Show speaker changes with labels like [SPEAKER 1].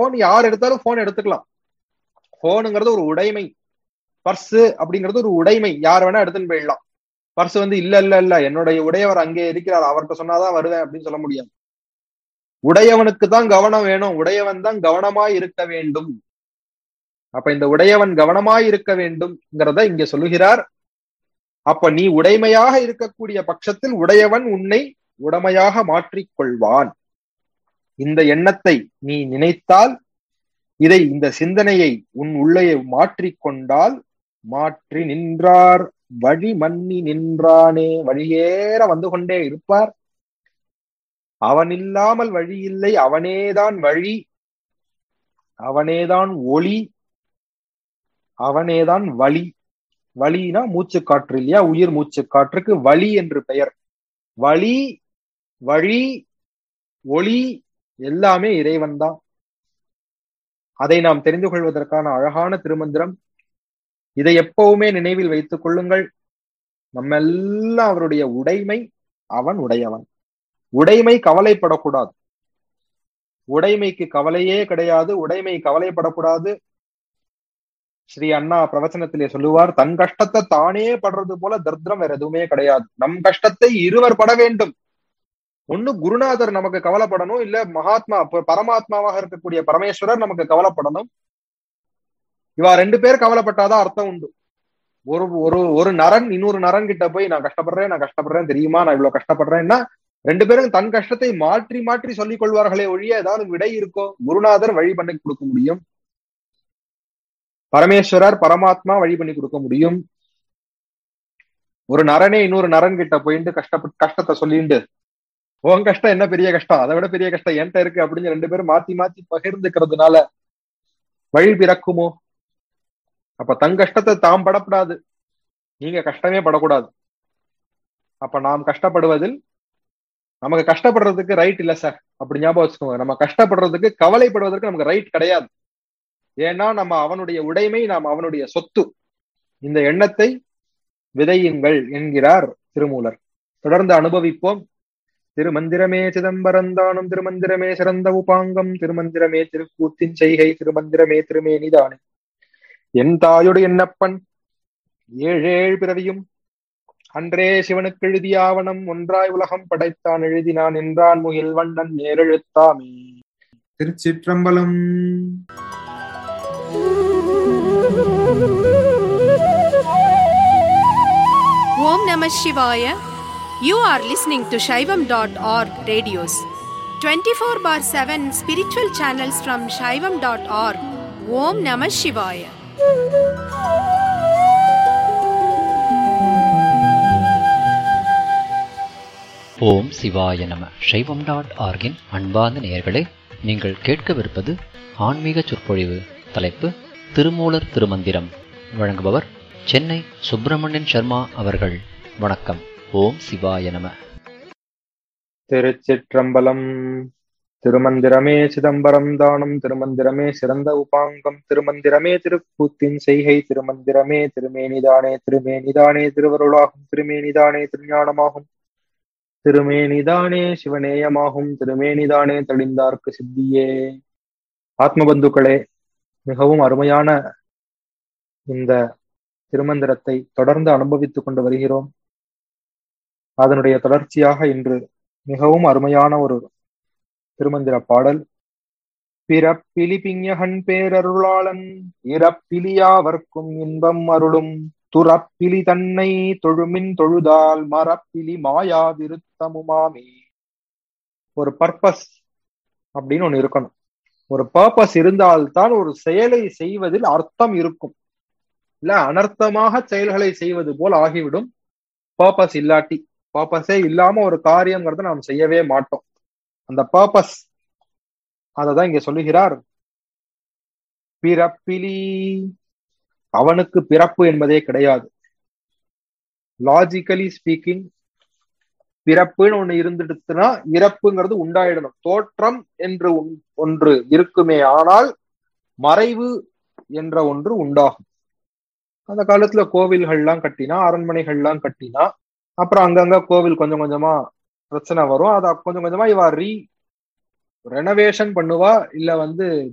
[SPEAKER 1] Phone யார் எடுத்தாலும் phone எடுத்துக்கலாம் போனுங்கிறது ஒரு உடைமை பர்ஸ் அப்படிங்கிறது ஒரு உடைமை யார் வேணா எடுத்துன்னு போயிடலாம் பர்ஸ் வந்து இல்ல இல்ல இல்ல என்னுடைய உடையவர் அங்கே இருக்கிறார் அவர்கிட்ட சொன்னாதான் வருவேன் அப்படின்னு சொல்ல முடியாது உடையவனுக்கு தான் கவனம் வேணும் உடையவன் தான் கவனமாய் இருக்க வேண்டும் அப்ப இந்த உடையவன் கவனமாய் இருக்க வேண்டும்ங்கிறத இங்க சொல்லுகிறார் அப்ப நீ உடைமையாக இருக்கக்கூடிய பட்சத்தில் உடையவன் உன்னை உடமையாக மாற்றிக்கொள்வான் இந்த எண்ணத்தை நீ நினைத்தால் இதை இந்த சிந்தனையை உன் உள்ளே மாற்றிக்கொண்டால் மாற்றி நின்றார் வழி மன்னி நின்றானே வழியேற வந்து கொண்டே இருப்பார் அவன் இல்லாமல் வழி இல்லை அவனேதான் வழி அவனேதான் ஒளி அவனேதான் வழி வழினா மூச்சு காற்று இல்லையா உயிர் மூச்சு காற்றுக்கு வழி என்று பெயர் வழி வழி ஒளி எல்லாமே இறைவன் தான் அதை நாம் தெரிந்து கொள்வதற்கான அழகான திருமந்திரம் இதை எப்பவுமே நினைவில் வைத்துக் கொள்ளுங்கள் நம்ம எல்லாம் அவருடைய உடைமை அவன் உடையவன் உடைமை கவலைப்படக்கூடாது உடைமைக்கு கவலையே கிடையாது உடைமை கவலைப்படக்கூடாது ஸ்ரீ அண்ணா பிரவச்சனத்திலே சொல்லுவார் தன் கஷ்டத்தை தானே படுறது போல தர்திரம் வேற எதுவுமே கிடையாது நம் கஷ்டத்தை இருவர் பட வேண்டும் ஒண்ணு குருநாதர் நமக்கு கவலைப்படணும் இல்ல மகாத்மா பரமாத்மாவாக இருக்கக்கூடிய பரமேஸ்வரர் நமக்கு கவலைப்படணும் இவா ரெண்டு பேர் கவலைப்பட்டாதான் அர்த்தம் உண்டு ஒரு ஒரு ஒரு நரன் இன்னொரு நரன் கிட்ட போய் நான் கஷ்டப்படுறேன் நான் கஷ்டப்படுறேன் தெரியுமா நான் இவ்வளவு கஷ்டப்படுறேன்னா ரெண்டு பேரும் தன் கஷ்டத்தை மாற்றி மாற்றி சொல்லிக் கொள்வார்களே ஒழிய ஏதாவது விடை இருக்கோ குருநாதர் வழி பண்ணி கொடுக்க முடியும் பரமேஸ்வரர் பரமாத்மா வழி பண்ணி கொடுக்க முடியும் ஒரு நரனே இன்னொரு நரன் கிட்ட போயிட்டு கஷ்டப்பட்டு கஷ்டத்தை சொல்லிட்டு உன் கஷ்டம் என்ன பெரிய கஷ்டம் அதை விட பெரிய கஷ்டம் என்கிட்ட இருக்கு அப்படின்னு ரெண்டு பேரும் மாத்தி மாத்தி பகிர்ந்துக்கிறதுனால வழி பிறக்குமோ அப்ப தன் கஷ்டத்தை தாம் படப்படாது நீங்க கஷ்டமே படக்கூடாது அப்ப நாம் கஷ்டப்படுவதில் நமக்கு கஷ்டப்படுறதுக்கு ரைட் இல்ல சார் அப்படி ஞாபகம் வச்சுக்கோங்க நம்ம கஷ்டப்படுறதுக்கு கவலைப்படுவதற்கு நமக்கு ரைட் கிடையாது ஏன்னா நம்ம அவனுடைய உடைமை நாம் அவனுடைய சொத்து இந்த எண்ணத்தை விதையுங்கள் என்கிறார் திருமூலர் தொடர்ந்து அனுபவிப்போம் திருமந்திரமே சிதம்பரந்தானும் திருமந்திரமே சிறந்த உபாங்கம் திருமந்திரமே திருக்கூத்தின் செய்கை திருமந்திரமே திருமேனிதானே என் தாயோடு என்னப்பன் ஏழேழு பிறவியும் அன்றே சிவனுக்கு எழுதிய ஆவணம் ஒன்றாய் உலகம் படைத்தான் எழுதினான் என்றான் முகில் வண்ணன் நேரெழுத்தாமே திருச்சிற்றம்பலம்
[SPEAKER 2] Om Namah Shivaya. You are listening to Shaivam.org radios. 24 bar 7 spiritual channels from Shaivam.org. Om Namah Shivaya.
[SPEAKER 3] ஓம் சிவாய நம சைவம் டாட் ஆர்கின் அன்பார்ந்த நேயர்களே நீங்கள் கேட்கவிருப்பது ஆன்மீக சொற்பொழிவு தலைப்பு திருமூலர் திருமந்திரம் வழங்குபவர் சென்னை சுப்பிரமணியன் சர்மா அவர்கள் வணக்கம் ஓம் சிவாய நம
[SPEAKER 1] திருச்சிற்றம்பலம் திருமந்திரமே சிதம்பரம் தானம் திருமந்திரமே சிறந்த உபாங்கம் திருமந்திரமே திருக்கூத்தின் செய்கை திருமந்திரமே திருமேனிதானே திருமேனிதானே திருவருளாகும் திருமேனிதானே திருஞானமாகும் திருமேனிதானே சிவநேயமாகும் திருமேனிதானே தெளிந்தார்க்கு சித்தியே ஆத்மபந்துக்களே மிகவும் அருமையான இந்த திருமந்திரத்தை தொடர்ந்து அனுபவித்துக் கொண்டு வருகிறோம் அதனுடைய தொடர்ச்சியாக இன்று மிகவும் அருமையான ஒரு திருமந்திர பாடல் பிறப்பிலி பிஞகன் பேரருளாளன் இறப்பிலியாவர்க்கும் இன்பம் அருளும் துறப்பிலி தன்னை தொழுமின் தொழுதால் மரப்பிலி மாயா விருத்தமுமாமே ஒரு பர்பஸ் அப்படின்னு ஒண்ணு இருக்கணும் ஒரு பர்பஸ் இருந்தால்தான் ஒரு செயலை செய்வதில் அர்த்தம் இருக்கும் இல்ல அனர்த்தமாக செயல்களை செய்வது போல் ஆகிவிடும் பர்பஸ் இல்லாட்டி பர்பஸே இல்லாம ஒரு காரியங்கிறத நாம் செய்யவே மாட்டோம் அந்த பர்பஸ் அததான் இங்க சொல்லுகிறார் பிறப்பிலி அவனுக்கு பிறப்பு என்பதே கிடையாது லாஜிக்கலி ஸ்பீக்கிங் பிறப்புன்னு ஒண்ணு இருந்துடுச்சுன்னா இறப்புங்கிறது உண்டாயிடணும் தோற்றம் என்று ஒன்று இருக்குமே ஆனால் மறைவு என்ற ஒன்று உண்டாகும் அந்த காலத்துல கோவில்கள்லாம் கட்டினா அரண்மனைகள்லாம் கட்டினா அப்புறம் அங்கங்க கோவில் கொஞ்சம் கொஞ்சமா பிரச்சனை வரும் அதை கொஞ்சம் கொஞ்சமா இவ ரீ ரெனோவேஷன் பண்ணுவா இல்ல வந்து